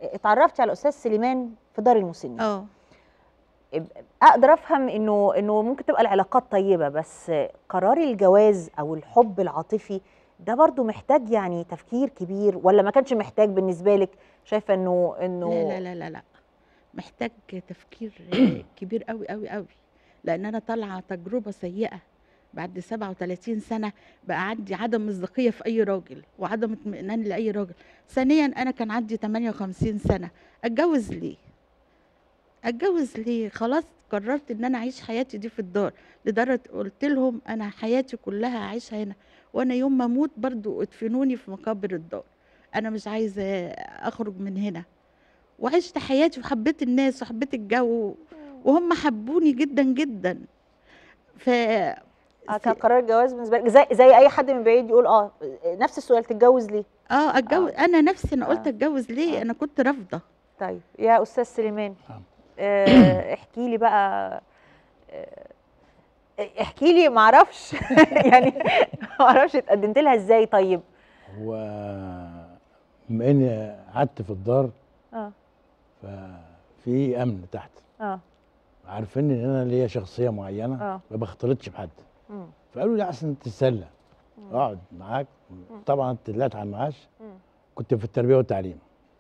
اتعرفتي على استاذ سليمان في دار المسنين اه اقدر افهم انه انه ممكن تبقى العلاقات طيبه بس قرار الجواز او الحب العاطفي ده برضو محتاج يعني تفكير كبير ولا ما كانش محتاج بالنسبه لك شايفه انه انه لا لا لا لا لا محتاج تفكير كبير قوي قوي قوي لان انا طالعه تجربه سيئه بعد 37 سنه بقى عندي عدم مصداقيه في اي راجل وعدم اطمئنان لاي راجل ثانيا انا كان عندي 58 سنه اتجوز ليه اتجوز ليه خلاص قررت ان انا اعيش حياتي دي في الدار لدرجه قلت لهم انا حياتي كلها هعيشها هنا وانا يوم ما اموت برضو ادفنوني في مقابر الدار انا مش عايزه اخرج من هنا وعشت حياتي وحبيت الناس وحبيت الجو وهم حبوني جدا جدا ف آه كان قرار الجواز بالنسبه لك زي زي اي حد من بعيد يقول اه نفس السؤال تتجوز ليه اه اتجوز آه. انا نفسي انا قلت آه. اتجوز ليه آه. انا كنت رافضه طيب يا استاذ سليمان نعم. آه احكي لي بقى آه احكي لي ما اعرفش يعني ما اعرفش اتقدمت لها ازاي طيب هو بما اني قعدت في الدار اه ففي امن تحت اه عارفين ان انا ليا شخصيه معينه اه ما بختلطش بحد مم. فقالوا لي احسن تتسلى مم. اقعد معاك طبعا طلعت على المعاش مم. كنت في التربيه والتعليم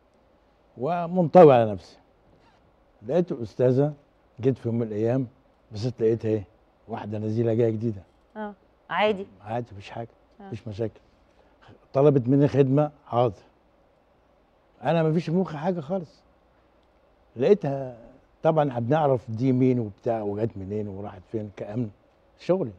ومنطوي على نفسي لقيت استاذه جيت في يوم من الايام بس لقيتها ايه واحده نزيله جايه جديده اه عادي عادي مفيش حاجه آه. مفيش مشاكل طلبت مني خدمه حاضر انا مفيش في مخي حاجه خالص لقيتها طبعا احنا بنعرف دي مين وبتاع وجت منين وراحت فين كامن شغلي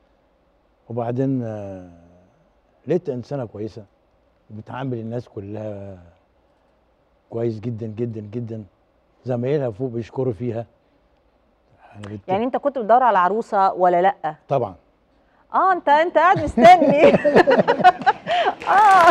وبعدين آه، لقيت انسانه كويسه وبتعامل الناس كلها كويس جدا جدا جدا زمايلها فوق بيشكروا فيها أنا بت- يعني انت كنت بتدور على عروسه ولا لا طبعا اه انت انت قاعد مستني اه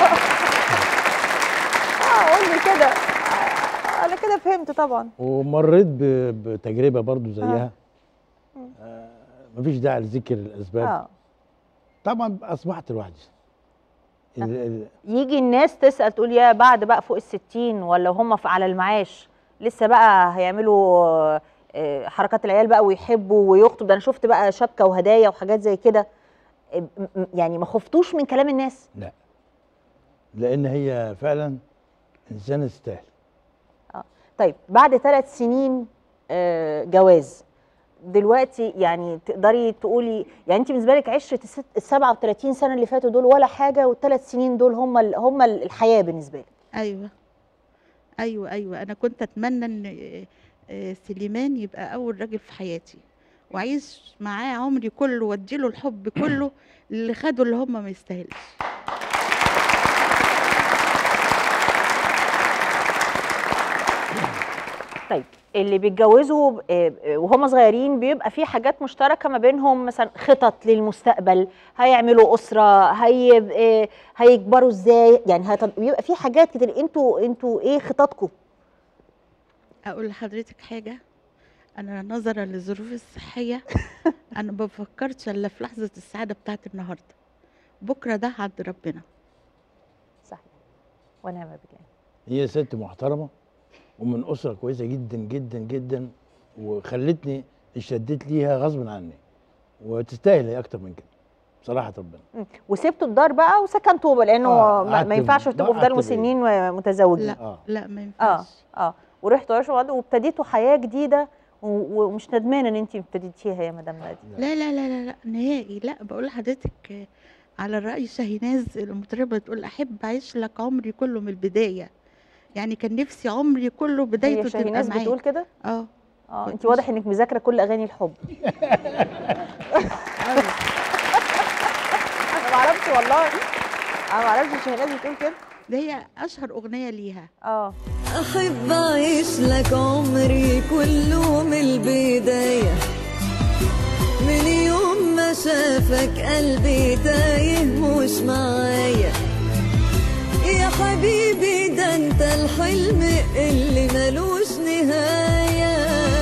اه قول لي كده آه، انا كده فهمت طبعا ومريت ب- بتجربه برضو زيها آه مفيش داعي لذكر الاسباب اه طبعا اصبحت لوحدي ال- ال- يجي الناس تسال تقول يا بعد بقى فوق الستين ولا هم في- على المعاش لسه بقى هيعملوا آه، حركات العيال بقى ويحبوا ويخطبوا ده انا شفت بقى شبكه وهدايا وحاجات زي كده آه، م- م- يعني ما خفتوش من كلام الناس لا لان هي فعلا انسانه تستاهل طيب بعد ثلاث سنين آه، جواز دلوقتي يعني تقدري تقولي يعني انت بالنسبه لك عشره الست- ال 37 سنه اللي فاتوا دول ولا حاجه والثلاث سنين دول هم ال- هم ال- الحياه بالنسبه لك ايوه ايوه ايوه انا كنت اتمنى ان آه، آه، سليمان يبقى اول راجل في حياتي وعايش معاه عمري كله واديله الحب كله اللي خده اللي هم ما يستاهلش طيب اللي بيتجوزوا آه، آه، وهم صغيرين بيبقى في حاجات مشتركه ما بينهم مثلا خطط للمستقبل هيعملوا اسره هي آه، هيكبروا ازاي يعني هت- بيبقى في حاجات كتير انتوا انتوا ايه خططكم اقول لحضرتك حاجه انا نظرا للظروف الصحيه انا ما بفكرش الا في لحظه السعاده بتاعت النهارده بكره ده عند ربنا صحيح ونعم بالله هي ست محترمه ومن اسره كويسه جدا جدا جدا وخلتني اشتدت ليها غصب عني وتستاهل هي اكتر من كده بصراحه ربنا مم. وسبتوا الدار بقى وسكنتوا لانه آه، ما, قعدت ما ينفعش ب- تبقوا في قعدت دار بعيد. مسنين متزوجين لا اه لا ما اه ينفعش اه ورحتوا عاشوا بعض وابتديتوا حياه جديده و- ومش ندمانه ان انت ابتديتيها يا مدام نادي لا لا لا لا لا نهائي لا بقول لحضرتك آه، على الرأي شاهيناز المطربة تقول أحب أعيش لك عمري كله من البداية يعني كان نفسي عمري كله بدايته هي تبقى شاهيناز معاك بتقول كده اه اه كنت انت واضح انك مذاكره كل اغاني الحب انا ما اعرفش والله انا ما اعرفش شاهيناز بتقول كده ده هي أشهر أغنية ليها اه أحب أعيش لك عمري كله من البداية من يوم ما شافك قلبي تايه مش معايا يا حبيبي ده انت الحلم اللي ملوش نهاية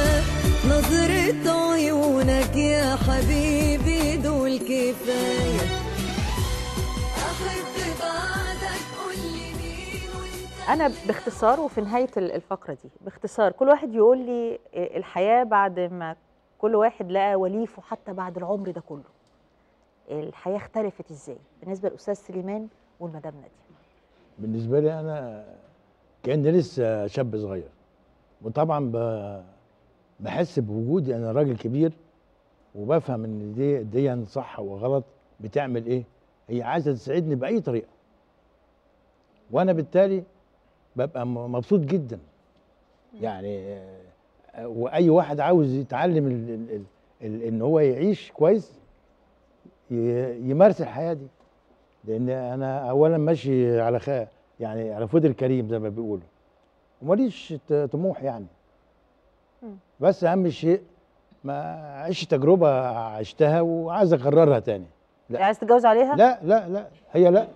نظرة عيونك يا حبيبي دول كفاية أحب بعدك قولي مين وانت انا باختصار وفي نهايه ال- الفقره دي باختصار كل واحد يقول لي الحياه بعد ما كل واحد لقى وليفه حتى بعد العمر ده كله الحياه اختلفت ازاي بالنسبه للاستاذ سليمان والمدام ناديه بالنسبه لي انا كاني لسه شاب صغير وطبعا ب- بحس بوجودي انا راجل كبير وبفهم ان دي دي صح وغلط بتعمل ايه هي عايزه تساعدني باي طريقه وانا بالتالي ببقى م- مبسوط جدا يعني آه، واي واحد عاوز يتعلم ال ال ال ال ان هو يعيش كويس ي- يمارس الحياه دي لان انا اولا ماشي على خ... يعني على فود الكريم زي ما بيقولوا وماليش ت- طموح يعني مم. بس اهم شيء ما اعيش تجربه عشتها وعايز اكررها تاني لا. عايز تتجوز عليها لا لا لا هي لا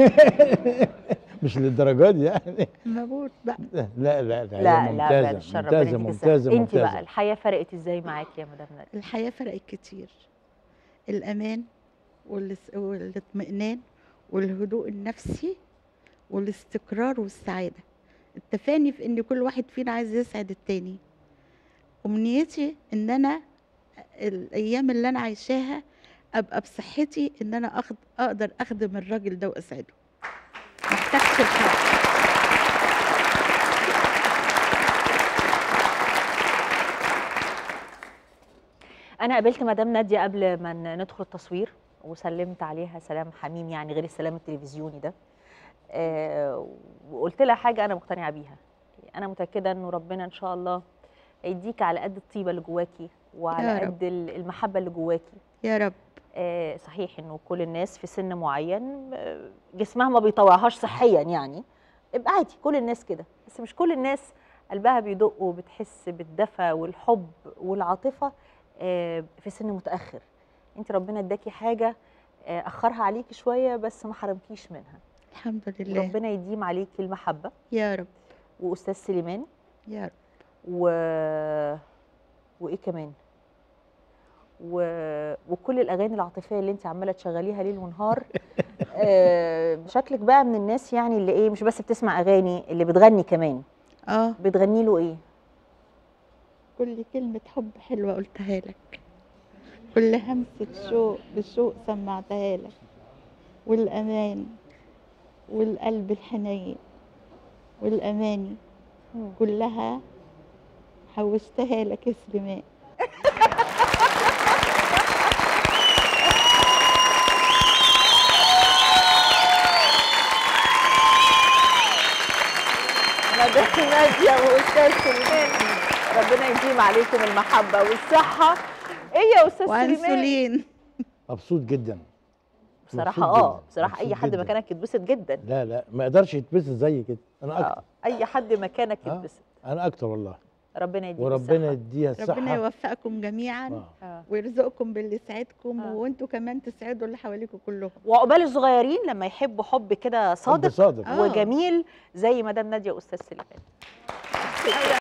مش للدرجات دي يعني مبروك بقى لا لا لا, هي لا لا ممتازه بعد الشر ربنا ممتازه يديك ممتازه الصحة. انت بقى ممتازه الحياه فرقت ازاي معاكي يا مدام ناديه الحياة فرقت كتير الأمان والاس- والاطمئنان والهدوء النفسي والاستقرار والسعادة التفاني في إن كل واحد فينا عايز يسعد التاني أمنيتي إن أنا الأيام اللي أنا عايشاها أبقى بصحتي إن أنا أخد أقدر أخدم الراجل ده وأسعده محتاجش الحق انا قابلت مدام ناديه قبل ما ن- ندخل التصوير وسلمت عليها سلام حميم يعني غير السلام التلفزيوني ده آه وقلت لها حاجه انا مقتنعه بيها انا متاكده انه ربنا ان شاء الله هيديك على قد الطيبه اللي جواكي وعلى يا رب. قد ال- المحبه اللي جواكي يا رب آه، صحيح انه كل الناس في سن معين آه، جسمها ما بيطوعهاش صحيا يعني يبقى عادي كل الناس كده بس مش كل الناس قلبها بيدق وبتحس بالدفى والحب والعاطفه آه، في سن متاخر انت ربنا اداكي حاجه آه، اخرها عليكي شويه بس ما حرمكيش منها الحمد لله وربنا يديم عليكي المحبه يا رب واستاذ سليمان يا رب و... وايه كمان و... وكل الاغاني العاطفيه اللي انت عماله تشغليها ليل ونهار آه، شكلك بقى من الناس يعني اللي ايه مش بس بتسمع اغاني اللي بتغني كمان اه بتغني له ايه كل كلمة حب حلوة قلتها لك كل همسة شوق بشوق سمعتها لك والأمان والقلب الحنين والأماني مم. كلها حوشتها لك يا سليمان مدام ناديه واستاذ سليمان ربنا يديم عليكم المحبه والصحه ايه يا استاذ سليمان وأنسولين مبسوط جدا بصراحه مبسوط اه جداً، بصراحه اي مبسوط حد جداً. مكانك يتبسط جدا لا لا ما يقدرش يتبسط زي كده انا اكتر اه اي حد مكانك آه. يتبسط انا اكتر والله ربنا يديك وربنا الصحة. يديها الصحه ربنا يوفقكم جميعا آه. آه. ويرزقكم باللي يسعدكم آه. وانتوا كمان تسعدوا اللي حواليكم كلهم وعقبال الصغيرين لما يحبوا حب كده حب صادق صادق آه. وجميل زي مدام ناديه واستاذ سليمان